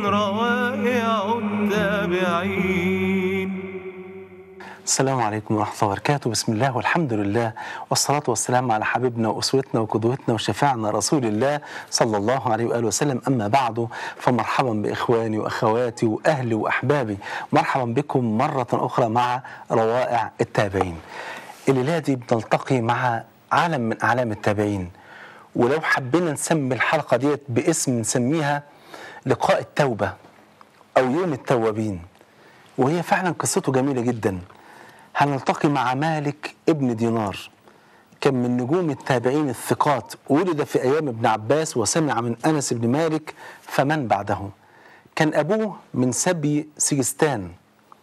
روائع التابعين السلام عليكم ورحمة الله وبركاته بسم الله والحمد لله والصلاة والسلام على حبيبنا وأسوتنا وقدوتنا وشفاعنا رسول الله صلى الله عليه وآله وسلم أما بعد فمرحبا بإخواني وأخواتي وأهلي وأحبابي مرحبا بكم مرة أخرى مع روائع التابعين الليلة دي بنلتقي مع عالم من أعلام التابعين ولو حبينا نسمي الحلقة ديت باسم نسميها لقاء التوبة أو يوم التوابين وهي فعلا قصته جميلة جدا هنلتقي مع مالك ابن دينار كان من نجوم التابعين الثقات ولد في أيام ابن عباس وسمع من أنس بن مالك فمن بعده كان أبوه من سبي سجستان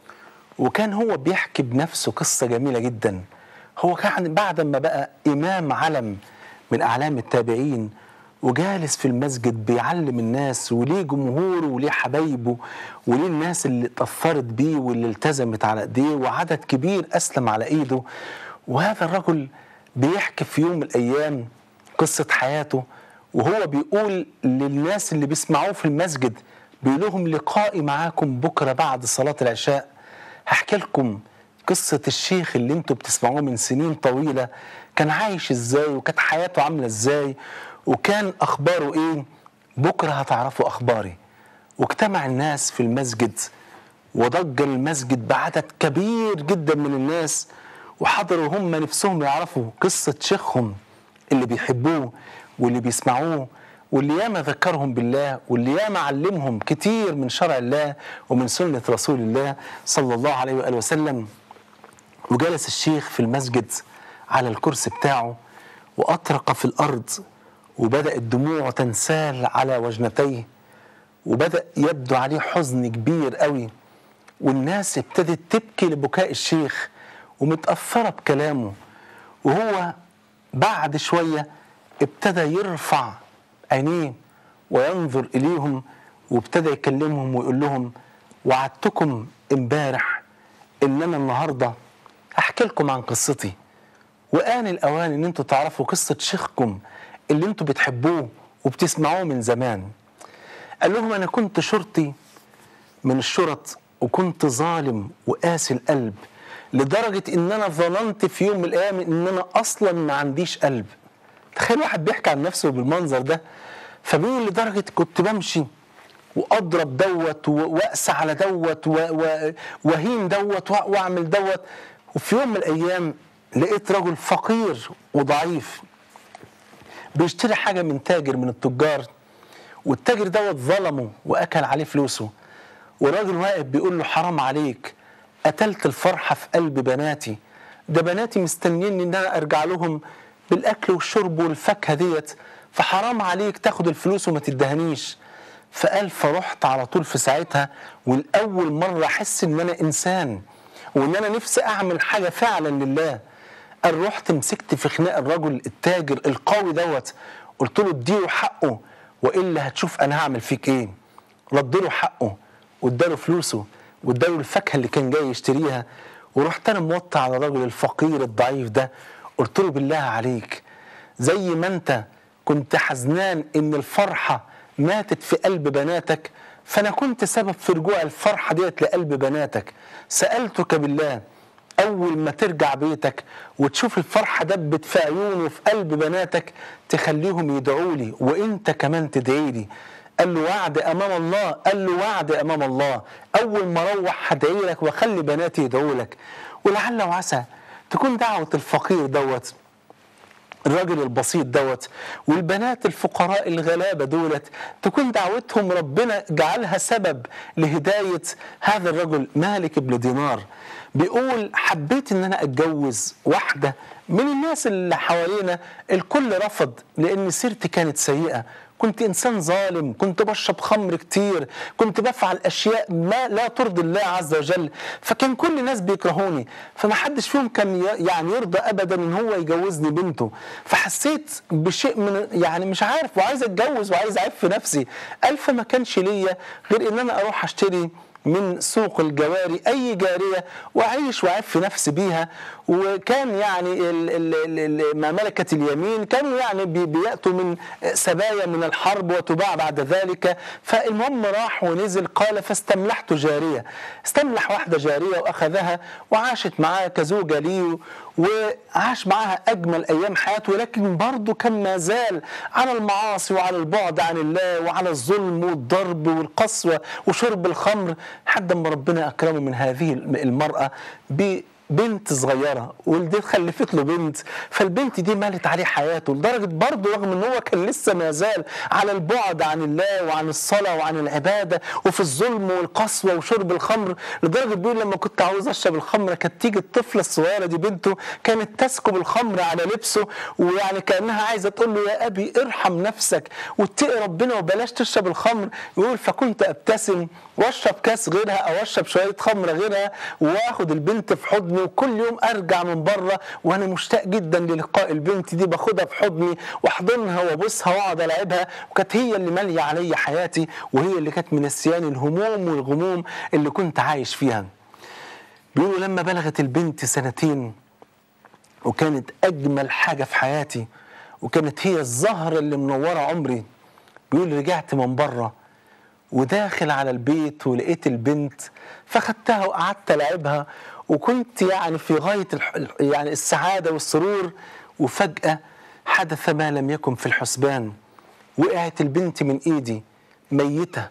وكان هو بيحكي بنفسه قصة جميلة جدا هو كان بعد ما بقى إمام علم من أعلام التابعين وجالس في المسجد بيعلم الناس وليه جمهوره وليه حبايبه وليه الناس اللي اتأثرت بيه واللي التزمت على ايديه وعدد كبير أسلم على ايده وهذا الرجل بيحكي في يوم من الأيام قصة حياته وهو بيقول للناس اللي بيسمعوه في المسجد بيقول لهم لقائي معاكم بكرة بعد صلاة العشاء هحكي لكم قصة الشيخ اللي انتوا بتسمعوه من سنين طويلة كان عايش ازاي وكانت حياته عاملة ازاي وكان اخباره ايه بكره هتعرفوا اخباري واجتمع الناس في المسجد وضج المسجد بعدد كبير جدا من الناس وحضروا هم نفسهم يعرفوا قصة شيخهم اللي بيحبوه واللي بيسمعوه واللي ياما ذكرهم بالله واللي ياما علمهم كتير من شرع الله ومن سنة رسول الله صلى الله عليه وآله وسلم وجلس الشيخ في المسجد على الكرسي بتاعه وأطرق في الأرض وبدأت دموعه تنسال على وجنتيه وبدأ يبدو عليه حزن كبير قوي والناس ابتدت تبكي لبكاء الشيخ ومتأثرة بكلامه وهو بعد شوية ابتدى يرفع عينيه وينظر إليهم وابتدى يكلمهم ويقول لهم وعدتكم امبارح ان انا النهارده هحكي لكم عن قصتي وآن الأوان إن أنتوا تعرفوا قصة شيخكم اللي أنتوا بتحبوه وبتسمعوه من زمان قال لهم أنا كنت شرطي من الشرط وكنت ظالم وقاسي القلب لدرجة إن أنا ظننت في يوم من الأيام إن أنا أصلا ما عنديش قلب تخيل واحد بيحكي عن نفسه بالمنظر ده فبيقول لدرجة كنت بمشي واضرب دوت واقسى على دوت واهين دوت واعمل دوت وفي يوم من الايام لقيت رجل فقير وضعيف بيشتري حاجه من تاجر من التجار والتاجر دوت ظلمه واكل عليه فلوسه والراجل واقف بيقول له حرام عليك قتلت الفرحه في قلب بناتي ده بناتي مستنيين ان انا ارجع لهم بالاكل والشرب والفاكهه ديت فحرام عليك تاخد الفلوس وما تدهنيش فقال فرحت على طول في ساعتها والاول مره احس ان انا انسان وان انا نفسي اعمل حاجه فعلا لله قال رحت مسكت في خناق الرجل التاجر القوي دوت قلت له اديله حقه والا هتشوف انا هعمل فيك ايه رد له حقه واداله فلوسه واداله الفاكهه اللي كان جاي يشتريها ورحت انا موطي على الراجل الفقير الضعيف ده قلت له بالله عليك زي ما انت كنت حزنان ان الفرحه ماتت في قلب بناتك فانا كنت سبب في رجوع الفرحه ديت لقلب بناتك سالتك بالله اول ما ترجع بيتك وتشوف الفرحه دبت في عيون وفي قلب بناتك تخليهم يدعوا لي وانت كمان تدعي لي قال له وعد امام الله قال له وعد امام الله اول ما اروح هدعي لك واخلي بناتي يدعوا لك ولعل وعسى تكون دعوه الفقير دوت الراجل البسيط دوت والبنات الفقراء الغلابه دولت تكون دعوتهم ربنا جعلها سبب لهدايه هذا الرجل مالك بن دينار بيقول حبيت ان انا اتجوز واحده من الناس اللي حوالينا الكل رفض لان سيرتي كانت سيئه كنت انسان ظالم كنت بشرب خمر كتير كنت بفعل اشياء ما لا ترضي الله عز وجل فكان كل الناس بيكرهوني فما حدش فيهم كان يعني يرضى ابدا ان هو يجوزني بنته فحسيت بشيء من يعني مش عارف وعايز اتجوز وعايز اعف نفسي قال فما كانش ليا غير ان انا اروح اشتري من سوق الجواري أي جارية وأعيش وأعف نفسي بيها وكان يعني ال ال ال ما ملكت اليمين كانوا يعني بي- بيأتوا من سبايا من الحرب وتباع بعد ذلك فالمهم راح ونزل قال فاستملحت جارية استملح واحدة جارية وأخذها وعاشت معاه كزوجة لي وعاش معاها أجمل أيام حياته ولكن برضه كان ما زال على المعاصي وعلى البعد عن الله وعلى الظلم والضرب والقسوة وشرب الخمر لحد ما ربنا أكرمه من هذه المرأة ب بنت صغيرة ولدت خلفت له بنت فالبنت دي مالت عليه حياته لدرجة برضه رغم ان هو كان لسه ما زال على البعد عن الله وعن الصلاة وعن العبادة وفي الظلم والقسوة وشرب الخمر لدرجة بيقول لما كنت عاوز اشرب الخمر كانت تيجي الطفلة الصغيرة دي بنته كانت تسكب الخمر على لبسه ويعني كأنها عايزة تقول له يا أبي ارحم نفسك واتقي ربنا وبلاش تشرب الخمر يقول فكنت ابتسم واشرب كاس غيرها او اشرب شويه خمره غيرها واخد البنت في حضني وكل يوم ارجع من بره وانا مشتاق جدا للقاء البنت دي باخدها في حضني واحضنها وابوسها واقعد العبها وكانت هي اللي ماليه عليا حياتي وهي اللي كانت منسياني الهموم والغموم اللي كنت عايش فيها. بيقولوا لما بلغت البنت سنتين وكانت اجمل حاجه في حياتي وكانت هي الزهره اللي منوره عمري بيقول رجعت من بره وداخل على البيت ولقيت البنت فخدتها وقعدت العبها وكنت يعني في غايه الح... يعني السعاده والسرور وفجاه حدث ما لم يكن في الحسبان وقعت البنت من ايدي ميته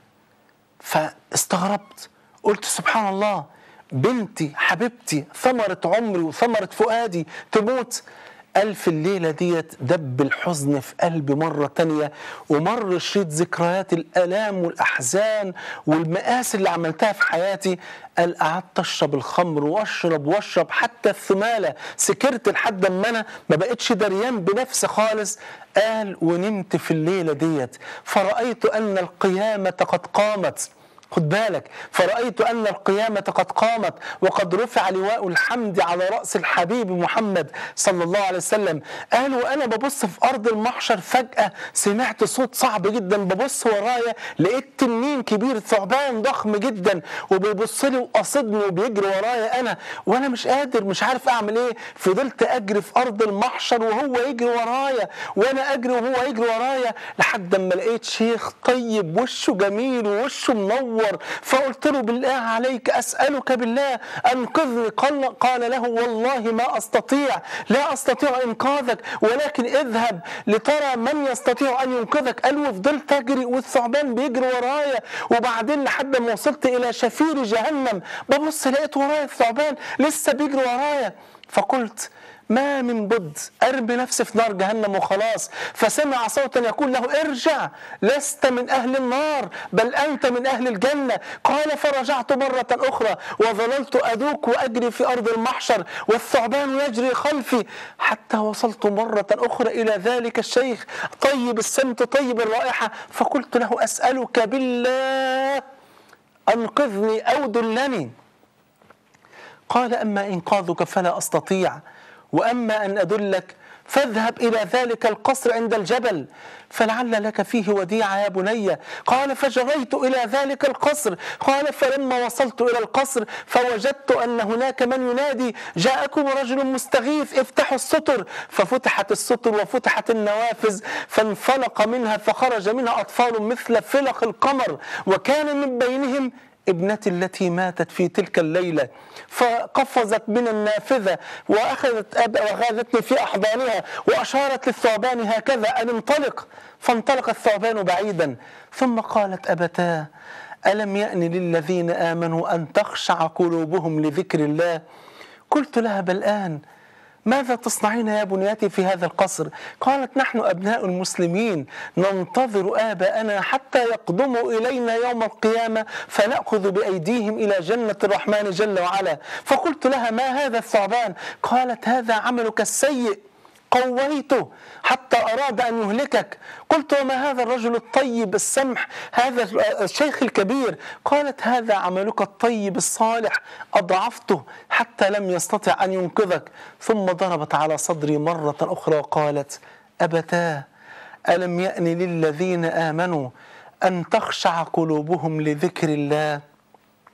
فاستغربت قلت سبحان الله بنتي حبيبتي ثمرة عمري وثمرة فؤادي تموت قال في الليلة ديت دب الحزن في قلبي مرة تانية ومر شريط ذكريات الآلام والأحزان والمآسي اللي عملتها في حياتي قال قعدت أشرب الخمر وأشرب وأشرب حتى الثمالة سكرت لحد ما أنا ما بقتش دريان بنفسي خالص قال ونمت في الليلة ديت فرأيت أن القيامة قد قامت خد بالك فرأيت أن القيامة قد قامت وقد رفع لواء الحمد على رأس الحبيب محمد صلى الله عليه وسلم قال وأنا ببص في أرض المحشر فجأة سمعت صوت صعب جدا ببص ورايا لقيت تنين كبير ثعبان ضخم جدا وبيبص لي وقاصدني وبيجري ورايا أنا وأنا مش قادر مش عارف أعمل إيه فضلت أجري في أرض المحشر وهو يجري ورايا وأنا أجري وهو يجري ورايا لحد ما لقيت شيخ طيب وشه جميل ووشه منور فقلت له بالله عليك أسألك بالله أنقذني قال, قال له والله ما أستطيع لا أستطيع إنقاذك ولكن اذهب لترى من يستطيع أن ينقذك قال وفضلت أجري والثعبان بيجري ورايا وبعدين لحد ما وصلت إلى شفير جهنم ببص لقيت ورايا الثعبان لسه بيجري ورايا فقلت ما من بد ارمي نفسي في نار جهنم وخلاص فسمع صوتا يقول له ارجع لست من اهل النار بل انت من اهل الجنه قال فرجعت مره اخرى وظللت اذوق واجري في ارض المحشر والثعبان يجري خلفي حتى وصلت مره اخرى الى ذلك الشيخ طيب السمت طيب الرائحه فقلت له اسالك بالله انقذني او دلني قال اما انقاذك فلا استطيع واما ان ادلك فاذهب الى ذلك القصر عند الجبل فلعل لك فيه وديعه يا بني قال فجريت الى ذلك القصر قال فلما وصلت الى القصر فوجدت ان هناك من ينادي جاءكم رجل مستغيث افتحوا الستر ففتحت الستر وفتحت النوافذ فانفلق منها فخرج منها اطفال مثل فلق القمر وكان من بينهم ابنتي التي ماتت في تلك الليلة فقفزت من النافذة وأخذت أب وأخذتني في أحضانها وأشارت للثعبان هكذا أن انطلق فانطلق الثعبان بعيدا ثم قالت أبتاه ألم يأن للذين آمنوا أن تخشع قلوبهم لذكر الله قلت لها بل آن ماذا تصنعين يا بنياتي في هذا القصر قالت نحن أبناء المسلمين ننتظر آباءنا حتى يقدموا إلينا يوم القيامة فنأخذ بأيديهم إلى جنة الرحمن جل وعلا فقلت لها ما هذا الثعبان قالت هذا عملك السيء قويته حتى أراد أن يهلكك قلت وما هذا الرجل الطيب السمح هذا الشيخ الكبير قالت هذا عملك الطيب الصالح أضعفته حتى لم يستطع أن ينقذك ثم ضربت على صدري مرة أخرى وقالت أبتاه ألم يأن للذين آمنوا أن تخشع قلوبهم لذكر الله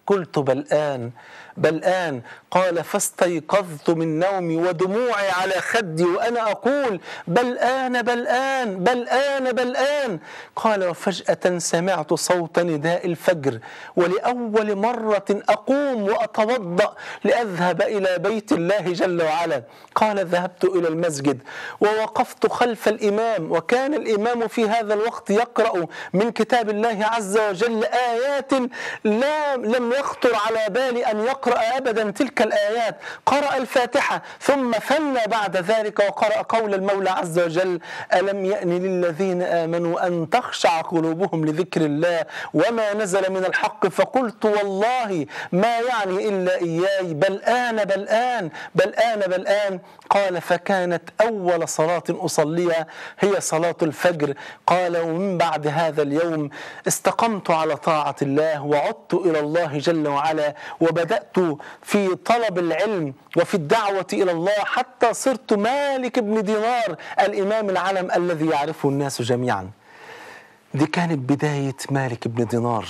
قلت بل آن بل آن قال فاستيقظت من نومي ودموعي على خدي وأنا أقول بل آن بل آن بل آن بل آن قال وفجأة سمعت صوت نداء الفجر ولأول مرة أقوم وأتوضأ لأذهب إلى بيت الله جل وعلا قال ذهبت إلى المسجد ووقفت خلف الإمام وكان الإمام في هذا الوقت يقرأ من كتاب الله عز وجل آيات لا لم يخطر على بالي أن يقرأ أبدا تلك الآيات قرأ الفاتحة ثم ثنى بعد ذلك وقرأ قول المولى عز وجل ألم يأن للذين آمنوا أن تخشع قلوبهم لذكر الله وما نزل من الحق فقلت والله ما يعني إلا إياي بل آن بل آن بل آن بل آن قال فكانت أول صلاة أصليها هي صلاة الفجر قال ومن بعد هذا اليوم استقمت على طاعة الله وعدت إلى الله جل وعلا وبدأت في طلب العلم وفي الدعوة إلى الله حتى صرت مالك بن دينار الإمام العلم الذي يعرفه الناس جميعا دي كانت بداية مالك بن دينار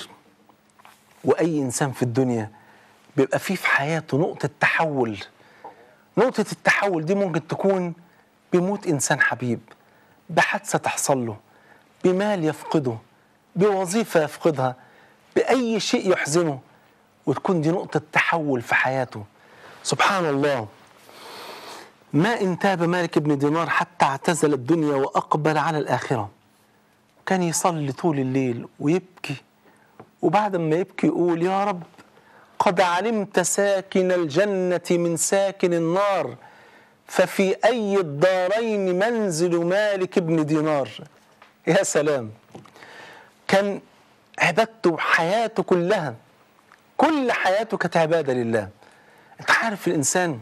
وأي إنسان في الدنيا بيبقى فيه في حياته نقطة تحول نقطة التحول دي ممكن تكون بموت إنسان حبيب بحادثة تحصل له بمال يفقده بوظيفة يفقدها بأي شيء يحزنه وتكون دي نقطة تحول في حياته سبحان الله ما إن تاب مالك بن دينار حتى اعتزل الدنيا وأقبل على الآخرة كان يصلي طول الليل ويبكي وبعد ما يبكي يقول يا رب قد علمت ساكن الجنة من ساكن النار ففي أي الدارين منزل مالك بن دينار يا سلام كان عبادته حياته كلها كل حياته كانت عبادة لله انت عارف الإنسان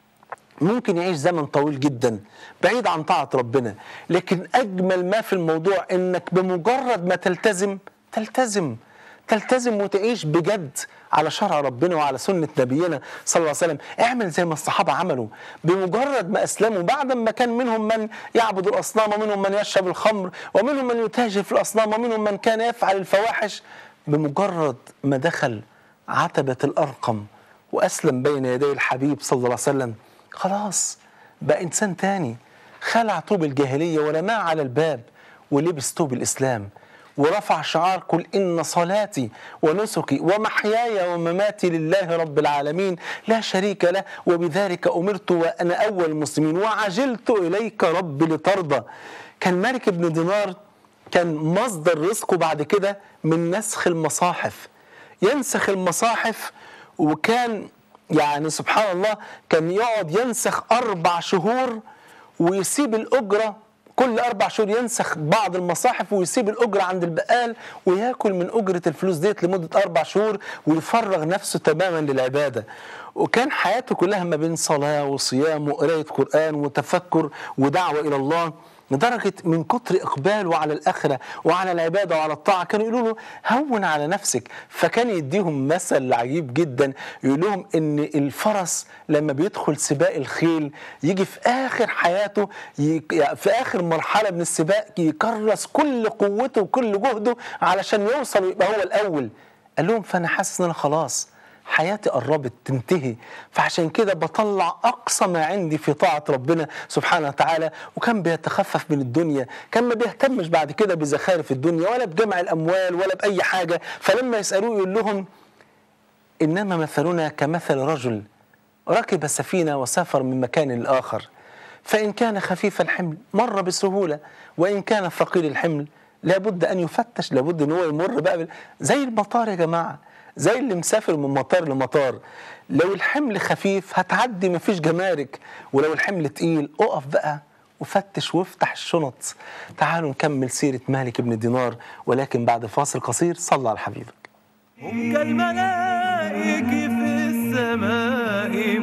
ممكن يعيش زمن طويل جدا بعيد عن طاعة ربنا لكن أجمل ما في الموضوع إنك بمجرد ما تلتزم تلتزم تلتزم وتعيش بجد على شرع ربنا وعلى سنة نبينا صلى الله عليه وسلم اعمل زي ما الصحابة عملوا بمجرد ما أسلموا بعد ما كان منهم من يعبد الأصنام ومنهم من يشرب الخمر ومنهم من يتاجر في الأصنام ومنهم من كان يفعل الفواحش بمجرد ما دخل عتبة الأرقم وأسلم بين يدي الحبيب صلى الله عليه وسلم خلاص بقى إنسان تاني خلع طوب الجاهلية ورماه على الباب ولبس طوب الإسلام ورفع شعار قل إن صلاتي ونسكي ومحياي ومماتي لله رب العالمين لا شريك له وبذلك أمرت وأنا أول المسلمين وعجلت إليك رب لترضى كان مالك بن دينار كان مصدر رزقه بعد كده من نسخ المصاحف ينسخ المصاحف وكان يعني سبحان الله كان يقعد ينسخ أربع شهور ويسيب الأجرة كل أربع شهور ينسخ بعض المصاحف ويسيب الأجرة عند البقال وياكل من أجرة الفلوس ديت لمدة أربع شهور ويفرغ نفسه تماما للعبادة وكان حياته كلها ما بين صلاة وصيام وقراية قرآن وتفكر ودعوة إلى الله لدرجة من كتر إقباله على الآخرة وعلى العبادة وعلى الطاعة كانوا يقولوا له هون على نفسك فكان يديهم مثل عجيب جدا يقول لهم إن الفرس لما بيدخل سباق الخيل يجي في آخر حياته في آخر مرحلة من السباق يكرس كل قوته وكل جهده علشان يوصل ويبقى هو الأول قال لهم فأنا حاسس إن أنا خلاص حياتي قربت تنتهي فعشان كده بطلع أقصى ما عندي في طاعة ربنا سبحانه وتعالى وكان بيتخفف من الدنيا كان ما بيهتمش بعد كده بزخارف الدنيا ولا بجمع الأموال ولا بأي حاجة فلما يسألوه يقول لهم إنما مثلنا كمثل رجل ركب سفينة وسافر من مكان لآخر فإن كان خفيف الحمل مر بسهولة وإن كان ثقيل الحمل لابد أن يفتش لابد أن هو يمر بقى زي المطار يا جماعة زي اللي مسافر من مطار لمطار لو الحمل خفيف هتعدي مفيش جمارك ولو الحمل تقيل اقف بقى وفتش وافتح الشنط تعالوا نكمل سيرة مالك بن دينار ولكن بعد فاصل قصير صلى على حبيبك هم كالملائك في السماء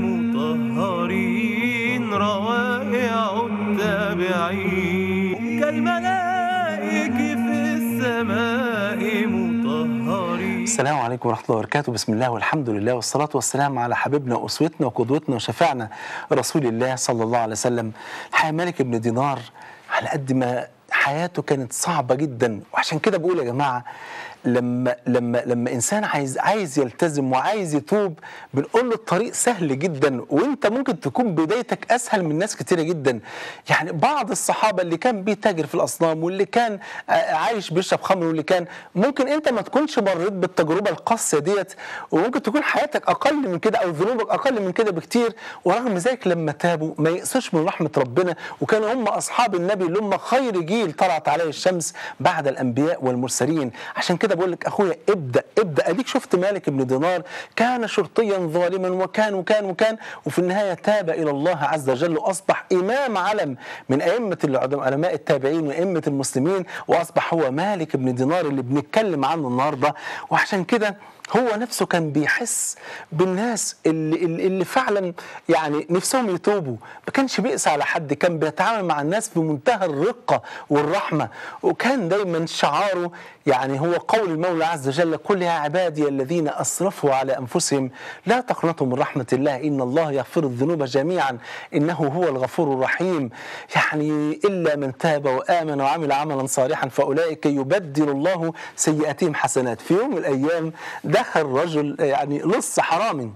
مطهرين روائع التابعين هم كالملائك في السماء مطهرين السلام عليكم ورحمة الله وبركاته بسم الله والحمد لله والصلاة والسلام على حبيبنا وأسوتنا وقدوتنا وشفاعنا رسول الله صلى الله عليه وسلم الحقيقة مالك بن دينار على قد ما حياته كانت صعبة جدا وعشان كده بقول يا جماعة لما لما لما انسان عايز عايز يلتزم وعايز يتوب بنقول له الطريق سهل جدا وانت ممكن تكون بدايتك اسهل من ناس كتيره جدا يعني بعض الصحابه اللي كان بيتاجر في الاصنام واللي كان آه، عايش بيشرب خمر واللي كان ممكن انت ما تكونش مريت بالتجربه القاسيه ديت وممكن تكون حياتك اقل من كده او ذنوبك اقل من كده بكتير ورغم ذلك لما تابوا ما يقسوش من رحمه ربنا وكانوا هم اصحاب النبي اللي هم خير جيل طلعت عليه الشمس بعد الانبياء والمرسلين عشان كده بقول لك اخويا ابدا ابدا اديك شفت مالك بن دينار كان شرطيا ظالما وكان وكان وكان وفي النهايه تاب الى الله عز وجل واصبح امام علم من ائمه العلماء علماء التابعين وائمه المسلمين واصبح هو مالك بن دينار اللي بنتكلم عنه النهارده وعشان كده هو نفسه كان بيحس بالناس اللي, اللي اللي فعلا يعني نفسهم يتوبوا ما كانش بيقسى على حد كان بيتعامل مع الناس بمنتهى الرقة والرحمة وكان دايما شعاره يعني هو قول المولى عز وجل قل يا عبادي الذين أسرفوا على أنفسهم لا تقنطوا من رحمة الله إن الله يغفر الذنوب جميعا إنه هو الغفور الرحيم يعني إلا من تاب وآمن وعمل عملا صالحا فأولئك يبدل الله سيئاتهم حسنات في يوم من الأيام دخل رجل يعني لص حرامي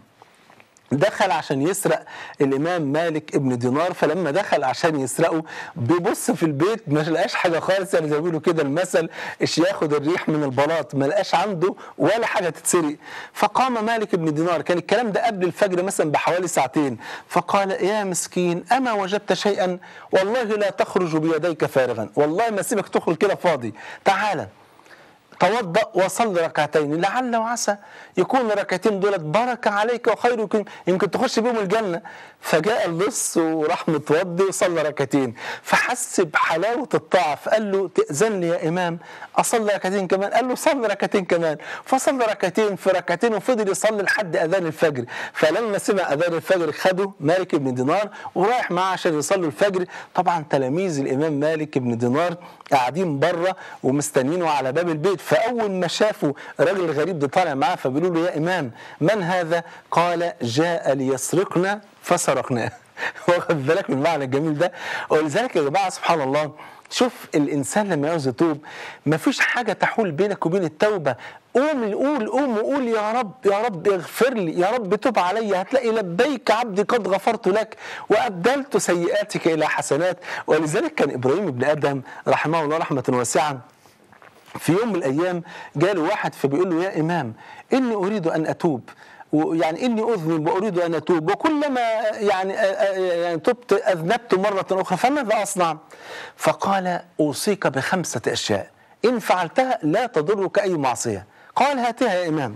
دخل عشان يسرق الامام مالك ابن دينار فلما دخل عشان يسرقه بيبص في البيت ما لقاش حاجه خالص يعني زي ما بيقولوا كده المثل ايش ياخد الريح من البلاط ما لقاش عنده ولا حاجه تتسرق فقام مالك ابن دينار كان الكلام ده قبل الفجر مثلا بحوالي ساعتين فقال يا مسكين اما وجدت شيئا والله لا تخرج بيديك فارغا والله ما سيبك تخرج كده فاضي تعالى توضأ وصل ركعتين لعل وعسى يكون الركعتين دولت بركة عليك وخير يمكن, يمكن تخش بيهم الجنة فجاء اللص وراح متوضي وصلى ركعتين فحس بحلاوة الطاعة فقال له تأذن لي يا إمام أصلي ركعتين كمان قال له صلي ركعتين كمان فصلى ركعتين في ركعتين وفضل يصلي لحد أذان الفجر فلما سمع أذان الفجر خده مالك بن دينار ورايح معاه عشان يصلوا الفجر طبعا تلاميذ الإمام مالك بن دينار قاعدين بره ومستنينه على باب البيت فاول ما شافوا الراجل الغريب ده طالع معاه فبيقولوا له يا امام من هذا؟ قال جاء ليسرقنا فسرقناه واخد بالك من المعنى الجميل ده ولذلك يا جماعه سبحان الله شوف الانسان لما يعوز يتوب مفيش حاجه تحول بينك وبين التوبه قوم قول قوم وقول يا رب يا رب اغفر لي يا رب تب علي هتلاقي لبيك عبدي قد غفرت لك وابدلت سيئاتك الى حسنات ولذلك كان ابراهيم بن ادم رحمه الله رحمه واسعه في يوم من الايام جاله واحد فبيقول له يا امام اني اريد ان اتوب ويعني اني اذنب واريد ان اتوب وكلما يعني يعني تبت اذنبت مره اخرى فماذا اصنع؟ فقال اوصيك بخمسه اشياء ان فعلتها لا تضرك اي معصيه قال هاتها يا امام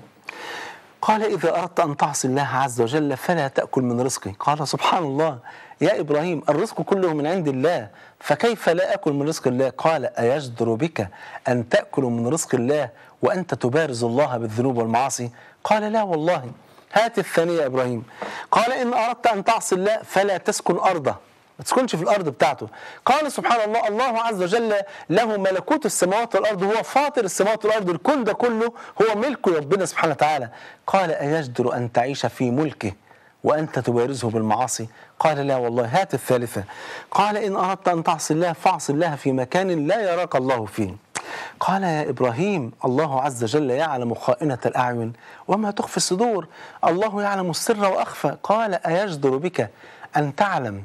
قال إذا أردت أن تعصي الله عز وجل فلا تأكل من رزقي قال سبحان الله يا إبراهيم الرزق كله من عند الله فكيف لا أكل من رزق الله قال أيجدر بك أن تأكل من رزق الله وأنت تبارز الله بالذنوب والمعاصي قال لا والله هات الثانية يا إبراهيم قال إن أردت أن تعصي الله فلا تسكن أرضه ما تسكنش في الارض بتاعته قال سبحان الله الله عز وجل له ملكوت السماوات والارض هو فاطر السماوات والارض الكون ده كله هو ملك ربنا سبحانه وتعالى قال ايجدر ان تعيش في ملكه وانت تبارزه بالمعاصي قال لا والله هات الثالثه قال ان اردت ان تعصي الله فاعص الله في مكان لا يراك الله فيه قال يا ابراهيم الله عز وجل يعلم خائنه الاعين وما تخفي الصدور الله يعلم السر واخفى قال ايجدر بك ان تعلم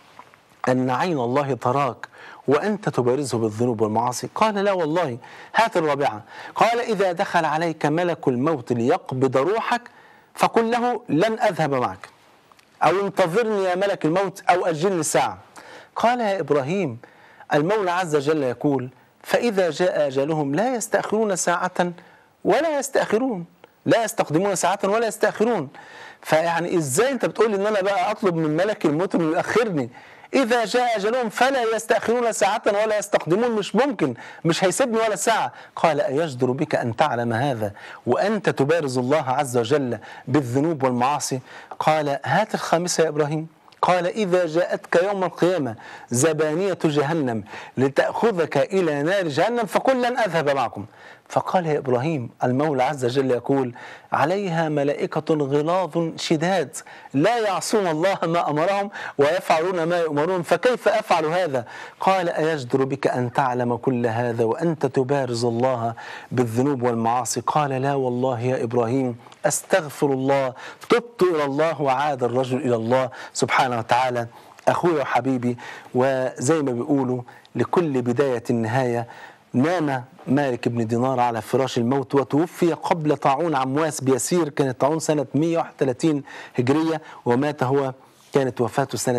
أن عين الله تراك وأنت تبارزه بالذنوب والمعاصي قال لا والله هات الرابعة قال إذا دخل عليك ملك الموت ليقبض روحك فقل له لن أذهب معك أو انتظرني يا ملك الموت أو أجلني ساعة قال يا إبراهيم المولى عز وجل يقول فإذا جاء أجلهم لا يستأخرون ساعة ولا يستأخرون لا يستقدمون ساعة ولا يستأخرون فيعني ازاي انت بتقول ان انا بقى اطلب من ملك الموت انه يؤخرني إذا جاء أجلهم فلا يستأخرون ساعة ولا يستقدمون مش ممكن مش هيسيبني ولا ساعة قال أيجدر بك أن تعلم هذا وأنت تبارز الله عز وجل بالذنوب والمعاصي قال هات الخامسة يا إبراهيم قال إذا جاءتك يوم القيامة زبانية جهنم لتأخذك إلى نار جهنم فقل لن أذهب معكم فقال يا إبراهيم المولى عز وجل يقول عليها ملائكة غلاظ شداد لا يعصون الله ما أمرهم ويفعلون ما يؤمرون فكيف أفعل هذا قال أيجدر بك أن تعلم كل هذا وأنت تبارز الله بالذنوب والمعاصي قال لا والله يا إبراهيم أستغفر الله تبت إلى الله وعاد الرجل إلى الله سبحانه وتعالى أخوي وحبيبي وزي ما بيقولوا لكل بداية نهاية نام مالك بن دينار على فراش الموت وتوفي قبل طاعون عمواس بيسير كانت طاعون سنة 131 هجرية ومات هو كانت وفاته سنة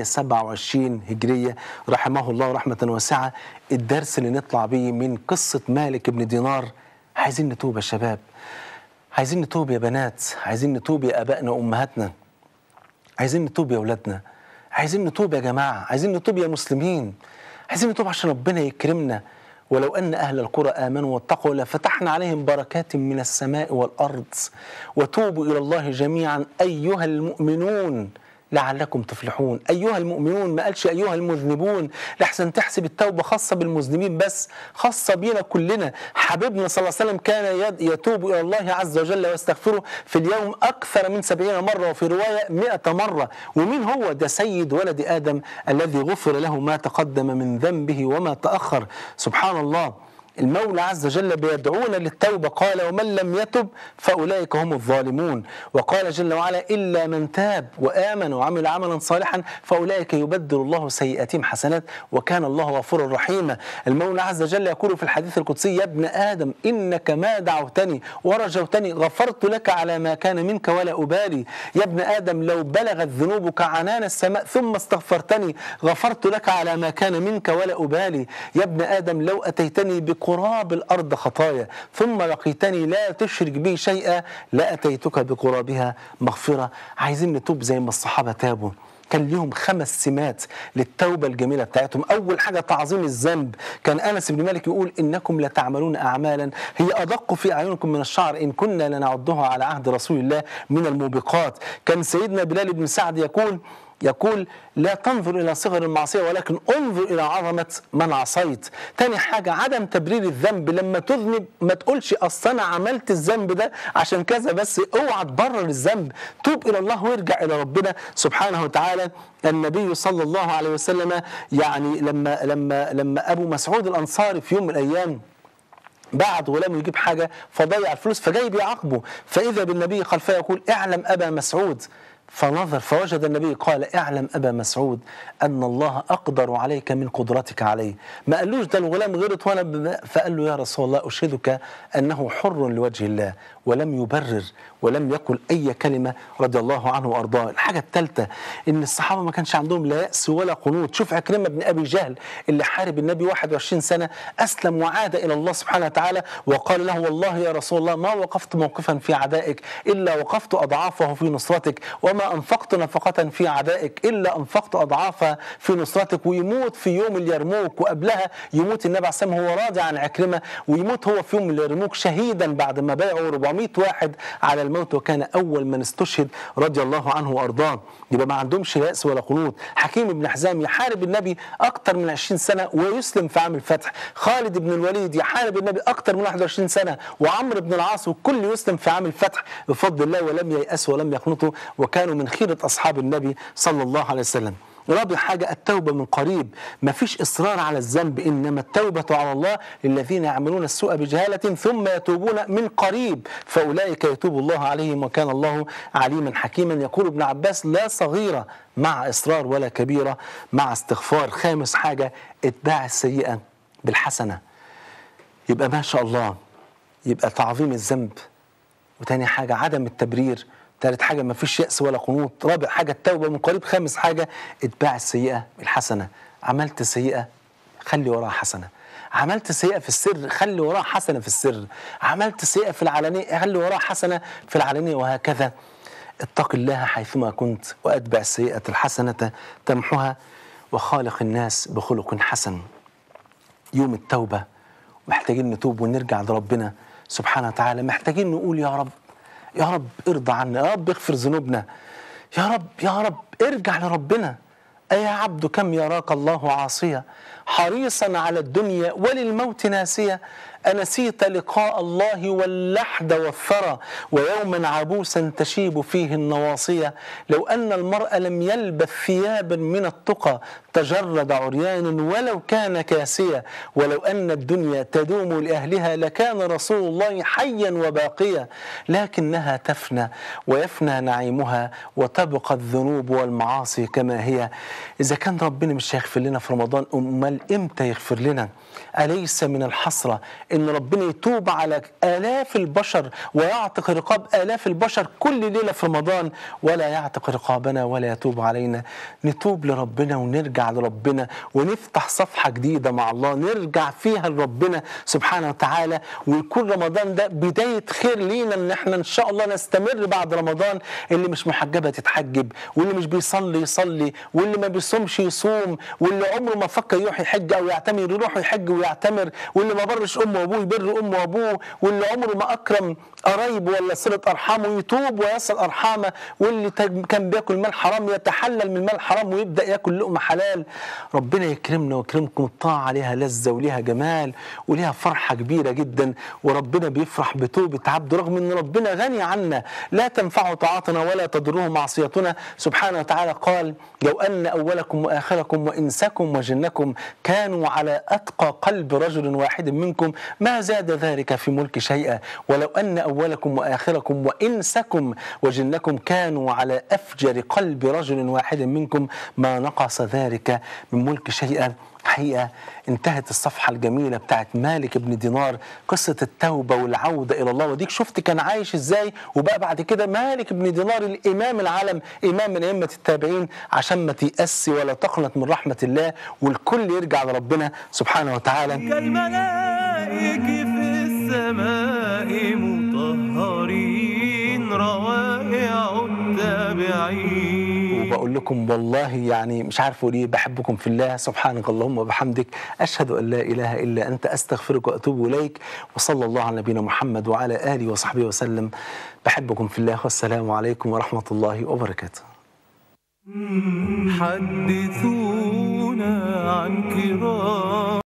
127 هجرية رحمه الله رحمة واسعة الدرس اللي نطلع بيه من قصة مالك بن دينار عايزين نتوب يا شباب عايزين نتوب يا بنات عايزين نتوب يا أبائنا وأمهاتنا عايزين نتوب يا أولادنا عايزين نتوب يا جماعة عايزين نتوب يا مسلمين عايزين نتوب عشان ربنا يكرمنا ولو أن أهل القرى آمنوا واتقوا لفتحنا عليهم بركات من السماء والأرض وتوبوا إلى الله جميعا أيها المؤمنون لعلكم تفلحون أيها المؤمنون ما قالش أيها المذنبون لحسن تحسب التوبة خاصة بالمذنبين بس خاصة بينا كلنا حبيبنا صلى الله عليه وسلم كان يد- يتوب إلى الله عز وجل ويستغفره في اليوم أكثر من سبعين مرة وفي رواية مئة مرة ومين هو ده سيد ولد آدم الذي غفر له ما تقدم من ذنبه وما تأخر سبحان الله المولى عز وجل بيدعونا للتوبة قال ومن لم يتب فأولئك هم الظالمون وقال جل وعلا إلا من تاب وآمن وعمل عملا صالحا فأولئك يبدل الله سيئاتهم حسنات وكان الله غفورا رحيما المولى عز وجل يقول في الحديث القدسي يا ابن آدم إنك ما دعوتني ورجوتني غفرت لك على ما كان منك ولا أبالي يا ابن آدم لو بلغت ذنوبك عنان السماء ثم استغفرتني غفرت لك على ما كان منك ولا أبالي يا ابن آدم لو أتيتني بقراب الأرض خطايا ثم لقيتني لا تشرك بي شيئا لأتيتك بقرابها مغفرة عايزين نتوب زي ما الصحابة تابوا كان ليهم خمس سمات للتوبة الجميلة بتاعتهم أول حاجة تعظيم الذنب كان أنس بن مالك يقول إنكم لتعملون أعمالا هي أدق في أعينكم من الشعر إن كنا لنعدها على عهد رسول الله من الموبقات كان سيدنا بلال بن سعد يقول يقول لا تنظر إلى صغر المعصية ولكن انظر إلى عظمة من عصيت تاني حاجة عدم تبرير الذنب لما تذنب ما تقولش أصل أنا عملت الذنب ده عشان كذا بس اوعى تبرر الذنب توب إلى الله وارجع إلى ربنا سبحانه وتعالى النبي صلى الله عليه وسلم يعني لما لما لما أبو مسعود الأنصاري في يوم من الأيام بعد غلام يجيب حاجة فضيع الفلوس فجاي بيعاقبه فإذا بالنبي خلفه يقول اعلم أبا مسعود فنظر فوجد النبي قال اعلم أبا مسعود أن الله أقدر عليك من قدرتك عليه ما قالوش ده الغلام غلط وأنا ب- فقال له يا رسول الله أشهدك أنه حر لوجه الله ولم يبرر ولم يقل أي كلمة رضي الله عنه وأرضاه الحاجة الثالثة إن الصحابة ما كانش عندهم لا يأس ولا قنوط شوف عكرمة بن أبي جهل اللي حارب النبي 21 سنة أسلم وعاد إلى الله سبحانه وتعالى وقال له والله يا رسول الله ما وقفت موقفا في عدائك إلا وقفت أضعافه في نصرتك وما أنفقت نفقة في عدائك إلا أنفقت أضعافها في نصرتك ويموت في يوم اليرموك وقبلها يموت النبي عليه الصلاة والسلام هو راضي عن عكرمة ويموت هو في يوم اليرموك شهيدا بعد ما باعوا 400 واحد على الموت وكان أول من استشهد رضي الله عنه وأرضاه يبقى ما عندهمش يأس ولا قنوط حكيم بن حزام يحارب النبي أكثر من 20 سنة ويسلم في عام الفتح خالد بن الوليد يحارب النبي أكثر من 21 سنة وعمرو بن العاص والكل يسلم في عام الفتح بفضل الله ولم ييأسوا ولم يقنطوا وكانوا من خيرة أصحاب النبي صلى الله عليه وسلم رابع حاجة التوبة من قريب ما فيش إصرار على الذنب إنما التوبة على الله للذين يعملون السوء بجهالة ثم يتوبون من قريب فأولئك يتوب الله عليهم وكان الله عليما حكيما يقول ابن عباس لا صغيرة مع إصرار ولا كبيرة مع استغفار خامس حاجة اتباع السيئة بالحسنة يبقى ما شاء الله يبقى تعظيم الذنب وتاني حاجة عدم التبرير تالت حاجة ما فيش يأس ولا قنوط رابع حاجة التوبة من قريب خامس حاجة اتباع السيئة الحسنة عملت سيئة خلي وراها حسنة عملت سيئة في السر خلي وراها حسنة في السر عملت سيئة في العلانية خلي وراها حسنة في العلانية وهكذا اتق الله حيثما كنت وأتبع السيئة الحسنة تمحها وخالق الناس بخلق حسن يوم التوبة محتاجين نتوب ونرجع لربنا سبحانه وتعالى محتاجين نقول يا رب يا رب ارضى عنا يا رب اغفر ذنوبنا يا رب يا رب ارجع لربنا أيا عبد كم يراك الله عاصيا حريصا على الدنيا وللموت ناسيا أنسيت لقاء الله واللحد والثرى ويوما عبوسا تشيب فيه النواصية لو أن المرء لم يلبث ثيابا من التقى تجرد عريان ولو كان كاسيا ولو أن الدنيا تدوم لأهلها لكان رسول الله حيا وباقيا لكنها تفنى ويفنى نعيمها وتبقى الذنوب والمعاصي كما هي إذا كان ربنا مش هيغفر لنا في رمضان أمال إمتى يغفر لنا أليس من الحسرة إن ربنا يتوب على آلاف البشر ويعتق رقاب آلاف البشر كل ليلة في رمضان ولا يعتق رقابنا ولا يتوب علينا نتوب لربنا ونرجع لربنا ونفتح صفحة جديدة مع الله نرجع فيها لربنا سبحانه وتعالى ويكون رمضان ده بداية خير لينا إن احنا إن شاء الله نستمر بعد رمضان اللي مش محجبة تتحجب واللي مش بيصلي يصلي واللي ما بيصومش يصوم واللي عمره ما فكر يروح يحج أو يعتمر يروح يحج ويعتمر واللي ما برش أمه وأبوه يبر أمه وأبوه واللي عمره ما أكرم قرايبه ولا صلة أرحامه يتوب ويصل أرحامه واللي تج- كان بياكل مال حرام يتحلل من مال حرام ويبدأ ياكل لقمة حلال ربنا يكرمنا ويكرمكم الطاعة عليها لذة وليها جمال وليها فرحة كبيرة جدا وربنا بيفرح بتوبة عبده رغم ان ربنا غني عنا لا تنفعه طاعتنا ولا تضره معصيتنا سبحانه وتعالى قال لو أن أولكم وآخركم وإنسكم وجنكم كانوا على أتقى قلب رجل واحد منكم ما زاد ذلك في ملك شيئا ولو أن أولكم وآخركم وإنسكم وجنكم كانوا على أفجر قلب رجل واحد منكم ما نقص ذلك من ملك شيئا حقيقة انتهت الصفحة الجميلة بتاعت مالك بن دينار قصة التوبة والعودة إلى الله وديك شفت كان عايش إزاي وبقى بعد كده مالك بن دينار الإمام العالم إمام من أئمة التابعين عشان ما تيأس ولا تقنط من رحمة الله والكل يرجع لربنا سبحانه وتعالى كالملائك في السماء مطهرين روائع التابعين وبقول لكم والله يعني مش عارف اقول ايه بحبكم في الله سبحانك اللهم وبحمدك اشهد ان لا اله الا انت استغفرك واتوب اليك وصلى الله على نبينا محمد وعلى اله وصحبه وسلم بحبكم في الله والسلام عليكم ورحمه الله وبركاته حدثونا عن كرام